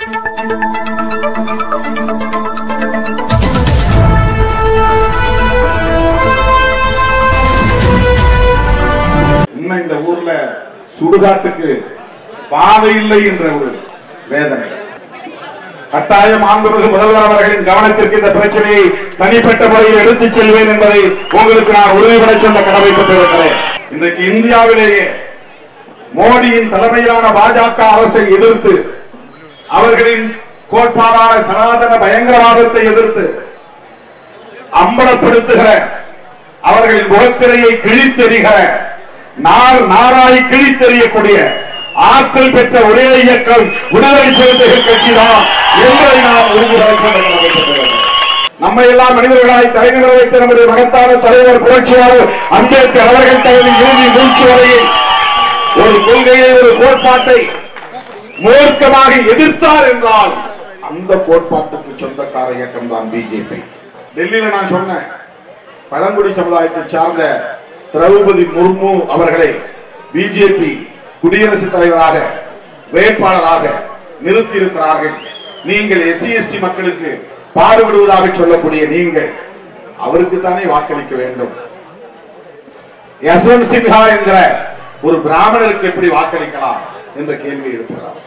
இன்னும் இந்த ஊர்ல சுடுகாட்டுக்கு பாதை இல்லை என்ற ஒரு வேதனை கட்டாயம் மாண்புமிகு முதல்வர் அவர்களின் கவனத்திற்கு இந்த பிரச்சனையை தனிப்பட்ட முறையில் எடுத்துச் செல்வேன் என்பதை உங்களுக்கு நான் உறுதிபட சொல்ல கடமைப்பட்டிருக்கிறேன் இன்றைக்கு இந்தியாவிலேயே மோடியின் தலைமையிலான பாஜக அரசை எதிர்த்து அவர்களின் கோட்பாடான சனாதன பயங்கரவாதத்தை எதிர்த்து அம்பலப்படுத்துகிற அவர்களின் முகத்திரையை கிழித்தெறிகிற நாள் நாராய் கிழித்தெறியக்கூடிய ஆற்றல் பெற்ற ஒரே இயக்கம் விடுதலை சிறுத்தைகள் கட்சி தான் என்பதை நாம் உறுதிபட சொல்ல கடமைப்பட்டிருக்கிறோம். நம்மை எல்லாம் மனிதர்களாய் தலைநகர வைத்த நம்முடைய மகத்தான தலைவர் புரட்சியாளர் அம்பேத்கர் அவர்கள் தனது இறுதி மூச்சு வரையில் ஒரு கொள்கையை ஒரு கோட்பாட்டை மூர்க்கமாக எதிர்த்தார் என்றால் அந்த கோட்பாட்டுக்கு சொந்தக்கார இயக்கம் தான் பிஜேபி டெல்லியில நான் சொன்னேன் பழங்குடி சமுதாயத்தை சார்ந்த திரௌபதி முர்மு அவர்களை பிஜேபி குடியரசுத் தலைவராக வேட்பாளராக நிறுத்தி இருக்கிறார்கள் நீங்கள் எஸ்சி எஸ்டி மக்களுக்கு பாடுபடுவதாக சொல்லக்கூடிய நீங்கள் அவருக்கு தானே வாக்களிக்க வேண்டும் யஸ்வந்த் சின்ஹா என்கிற ஒரு பிராமணருக்கு எப்படி வாக்களிக்கலாம் என்ற கேள்வி எழுப்புகிறார்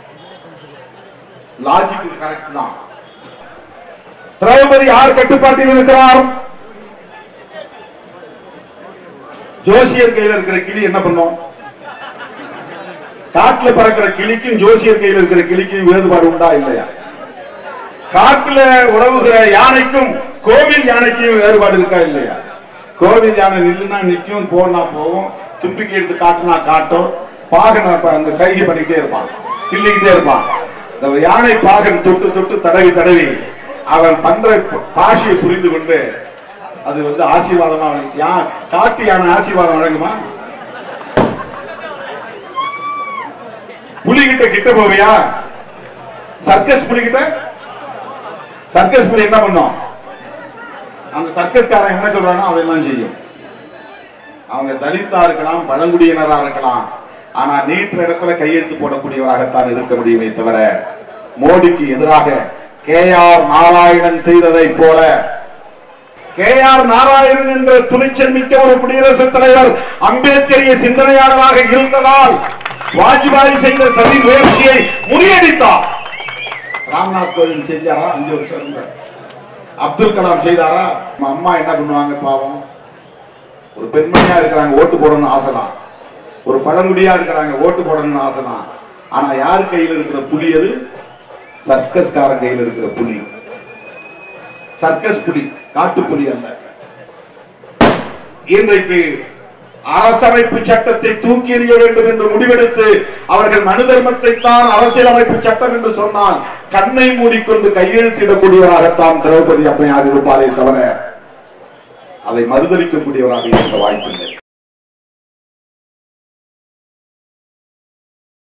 லாஜிக் கரெக்ட் தான் திரௌபதி யார் கட்டுப்பாட்டில் இருக்கிறார் ஜோசியர் கையில் இருக்கிற கிளி என்ன பண்ணும் காட்டுல பறக்கிற கிளிக்கும் ஜோசியர் கையில் இருக்கிற கிளிக்கும் வேறுபாடு உண்டா இல்லையா காட்டுல உழவுகிற யானைக்கும் கோவில் யானைக்கும் வேறுபாடு இருக்கா இல்லையா கோவில் யானை நில்லுனா நிற்கும் போனா போகும் தும்பிக்கை எடுத்து காட்டுனா காட்டும் பாகன் அப்ப அந்த சைகை பண்ணிக்கிட்டே இருப்பான் கிள்ளிக்கிட்டே இருப்பான் இந்த யானை பாகன் தொட்டு தொட்டு தடவி தடவி அவன் பண்ற பாஷையை புரிந்து கொண்டு அது வந்து ஆசீர்வாதமா வழங்கு- யா- காட்டு யானை ஆசீர்வாதம் வழங்குமா புலிகிட்ட கிட்ட போவியா சர்க்கஸ் புலிகிட்ட சர்க்கஸ் புலி என்ன பண்ணும் அந்த சர்க்கஸ்காரன் என்ன சொல்றானோ அதெல்லாம் செய்யும் அவங்க தலித்தா இருக்கலாம் பழங்குடியினரா இருக்கலாம் ஆனா நீற்ற இடத்துல கையெழுத்து போடக்கூடியவராகத்தான் இருக்க முடியுமே தவிர மோடிக்கு எதிராக கே ஆர் நாராயணன் செய்ததை போல கே ஆர் நாராயணன் என்ற துணிச்சல் மிக்க ஒரு குடியரசுத் தலைவர் அம்பேத்கரிய சிந்தனையாளராக இருந்ததால் வாஜ்பாய் செய்த சதி முயற்சியை முறியடித்தார் ராம்நாத் கோவிந்த் செஞ்சாரா அஞ்சு வருஷம் இருந்தார் அப்துல் கலாம் செய்தாரா நம்ம அம்மா என்ன பண்ணுவாங்க பாவம் ஒரு பெண்மணியா இருக்கிறாங்க ஓட்டு போடணும்னு ஆசைதான் ஒரு பழங்குடியா இருக்கிறாங்க ஓட்டு போடணும்னு ஆசைதான் ஆனா யார் கையில் இருக்கிற புலி அது சர்க்கஸ்காரன் கையில் இருக்கிற புலி சர்க்கஸ் புலி காட்டு புலி அல்ல இன்றைக்கு அரசமைப்பு சட்டத்தை தூக்கி எறிய வேண்டும் என்று முடிவெடுத்து அவர்கள் மனு தர்மத்தை தான் அரசியலமைப்பு சட்டம் என்று சொன்னால் கண்ணை மூடிக்கொண்டு கையெழுத்திடக்கூடியவராகத்தான் திரௌபதி அம்மையார் இருப்பாரே தவிர அதை மறுதளிக்கக்கூடியவராக இருக்க வாய்ப்பில்லை